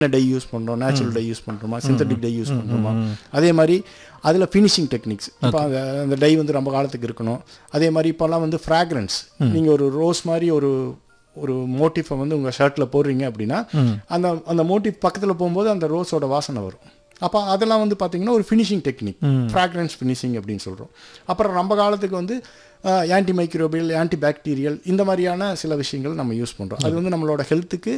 Tie use பண்ணுறோம் natural dye use பண்ணுறோமா synthetic dye use பண்ணுறோமா அதே மாதிரி அதில் ஃபினிஷிங் டெக்னிக்ஸ் இப்போ அந்த அந்த டை வந்து ரொம்ப காலத்துக்கு இருக்கணும் அதே மாதிரி இப்போல்லாம் வந்து ஃப்ராக்ரன்ஸ் நீங்கள் ஒரு ரோஸ் மாதிரி ஒரு ஒரு மோட்டிஃபை வந்து உங்கள் ஷர்ட்டில் போடுறீங்க அப்படின்னா அந்த அந்த மோட்டிவ் பக்கத்தில் போகும்போது அந்த ரோஸோட வாசனை வரும் அப்போ அதெல்லாம் வந்து பார்த்தீங்கன்னா ஒரு ஃபினிஷிங் டெக்னிக் ஃப்ராக்ரன்ஸ் ஃபினிஷிங் அப்படின்னு சொல்கிறோம் அப்புறம் ரொம்ப காலத்துக்கு வந்து ஆன்டி மைக்ரோபியல் ஆன்டி பாக்டீரியல் இந்த மாதிரியான சில விஷயங்கள் நம்ம யூஸ் பண்ணுறோம் அது வந்து நம்மளோட ஹெல்த்துக்கு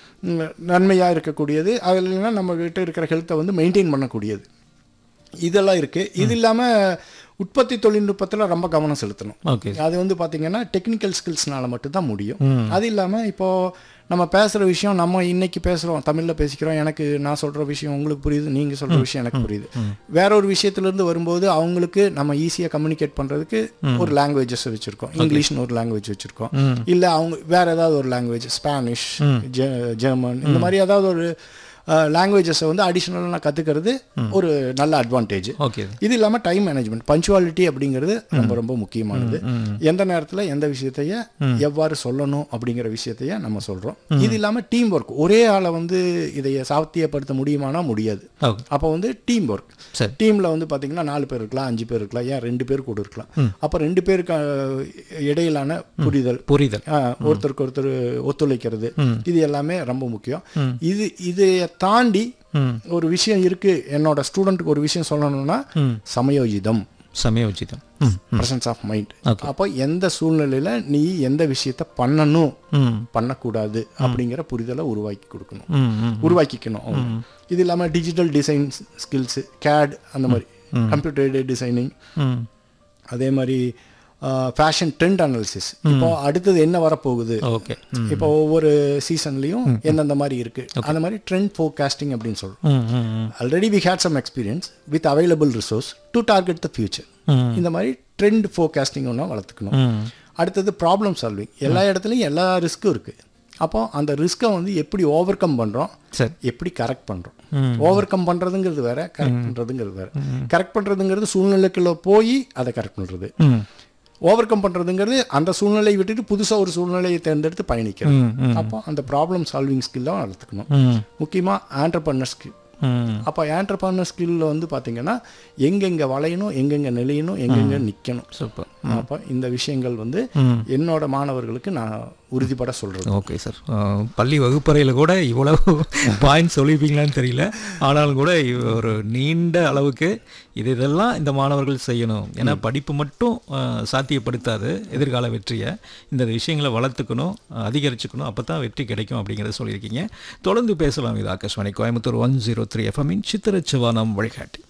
நன்மையாக இருக்கக்கூடியது அதில் இல்லைன்னா நம்மகிட்ட இருக்கிற ஹெல்த்தை வந்து மெயின்டைன் பண்ணக்கூடியது இதெல்லாம் இருக்குது இது இல்லாமல் உற்பத்தி தொழில்நுட்பத்தில் ரொம்ப கவனம் செலுத்தணும் ஓகே அது வந்து பார்த்தீங்கன்னா டெக்னிக்கல் ஸ்கில்ஸ்னால மட்டும்தான் முடியும் அது இல்லாமல் இப்போது நம்ம பேசுகிற விஷயம் நம்ம இன்னைக்கு பேசுகிறோம் தமிழில் பேசிக்கிறோம் எனக்கு நான் சொல்கிற விஷயம் உங்களுக்கு புரியுது நீங்கள் சொல்கிற விஷயம் எனக்கு புரியுது வேற ஒரு விஷயத்துலேருந்து வரும்போது அவங்களுக்கு நம்ம ஈஸியாக கம்யூனிகேட் பண்ணுறதுக்கு ஒரு லாங்குவேஜஸ் வச்சுருக்கோம் இங்கிலீஷ்னு ஒரு லாங்குவேஜ் வச்சுருக்கோம் இல்லை அவங்க வேற ஏதாவது ஒரு லாங்குவேஜ் ஸ்பானிஷ் ஜெர்மன் இந்த மாதிரி ஏதாவது ஒரு லாங்குவேஜஸை வந்து அடிஷ்னலாக நான் கற்றுக்கிறது ஒரு நல்ல அட்வான்டேஜ் ஓகே இது இல்லாமல் டைம் மேனேஜ்மெண்ட் பஞ்சுவாலிட்டி அப்படிங்கிறது ரொம்ப ரொம்ப முக்கியமானது எந்த நேரத்தில் எந்த விஷயத்தைய எவ்வாறு சொல்லணும் அப்படிங்கிற விஷயத்தைய நம்ம சொல்கிறோம் இது இல்லாமல் டீம் ஒர்க் ஒரே ஆளை வந்து இதைய சாத்தியப்படுத்த முடியுமானா முடியாது ஓகே அப்போ வந்து டீம் ஒர்க் சரி டீமில் வந்து பார்த்தீங்கன்னா நாலு பேர் இருக்கலாம் அஞ்சு பேர் இருக்கலாம் ஏன் ரெண்டு பேர் கூட இருக்கலாம் அப்போ ரெண்டு பேருக்கு அஹ், இடையிலான புரிதல் புரிதல் ஆ, ஒருத்தருக்கு ஒருத்தர் ஒத்துழைக்கிறது இது எல்லாமே ரொம்ப முக்கியம் இது இதைய தாண்டி ஒரு விஷயம் இருக்கு என்னோட ஸ்டூடெண்ட்டுக்கு ஒரு விஷயம் சொல்லணும்னா சமயோஜிதம் சமயோஜிதம் ம் பிரசன்ஸ் ஆஃப் மைண்ட் அப்போ எந்த சூழ்நிலையில நீ எந்த விஷயத்த பண்ணணும் ம் பண்ணக்கூடாது அப்படிங்கிற புரிதலை உருவாக்கி கொடுக்கணும் ம் ம் உருவாக்கிக்கணும் அவங்க. இது இல்லாமல் டிஜிட்டல் டிசைன் ஸ்கில்ஸு கேட் அந்த மாதிரி கம்ப்யூட்டர் எய்டட் டிசைனிங் ம் அதே மாதிரி ஃபேஷன் ட்ரெண்ட் அனாலிசிஸ் இப்போ அடுத்தது என்ன வரப்போகுது ஓகே இப்போ ஒவ்வொரு சீசன்லயும் எந்தெந்த மாதிரி இருக்கு அந்த மாதிரி ட்ரெண்ட் ஃபோர்காஸ்டிங் அப்படின்னு சொல்றோம் ம் ம் ம் already we had some experience with available resource to target the future இந்த மாதிரி ட்ரெண்ட் ஃபோர்காஸ்டிங் ஒன்றா வளர்த்துக்கணும் ம் அடுத்தது ப்ராப்ளம் சால்விங் எல்லா இடத்துலையும் எல்லா ரிஸ்க்கும் இருக்கு அப்போ அந்த ரிஸ்க்கை வந்து எப்படி ஓவர் கம் பண்ணுறோம் சரி எப்படி கரெக்ட் பண்ணுறோம் ஓவர் கம் பண்ணுறதுங்கிறது வேற கரெக்ட் பண்ணுறதுங்கிறது வேற கரெக்ட் பண்ணுறதுங்கிறது சூழ்நிலைக்குள்ள போய் அதை கரெக்ட் பண்ணுறது ம் ஓவர் கம் பண்ணுறதுங்கிறது அந்த சூழ்நிலையை விட்டுட்டு புதுசாக ஒரு சூழ்நிலையை தேர்ந்தெடுத்து பயணிக்கிறது ம் அப்போ அந்த ப்ராப்ளம் சால்விங் ஸ்கில்லாம் வளர்த்துக்கணும் ம் முக்கியமாக ஆண்டர்பர்னர் ஸ்கில் ம் அப்போ ஆண்டர்பர்னர் ஸ்கில்ல வந்து பார்த்தீங்கன்னா எங்கெங்கே வளையணும் எங்கெங்கே நிலையணும் எங்கெங்கே நிற்கணும் சூப்பர் அப்போ இந்த விஷயங்கள் வந்து என்னோட மாணவர்களுக்கு நான் உறுதிப்பட சொல்கிறது ஓகே சார் பள்ளி வகுப்பறையில் கூட இவ்வளவு பாயிண்ட் சொல்லிப்பீங்களான்னு தெரியல ஆனாலும் கூட இவ் ஒரு நீண்ட அளவுக்கு இது இதெல்லாம் இந்த மாணவர்கள் செய்யணும் ஏன்னா படிப்பு மட்டும் அஹ், சாத்தியப்படுத்தாது எதிர்கால வெற்றியை இந்த விஷயங்களை வளர்த்துக்கணும் அஹ், அதிகரிச்சுக்கணும் அப்போ தான் வெற்றி கிடைக்கும் அப்படிங்கிறத சொல்லியிருக்கீங்க தொடர்ந்து பேசலாம் இது Akashvani Coimbatore one zero three எஃப்எம்மின் சித்திரச்சவானம் வழிகாட்டி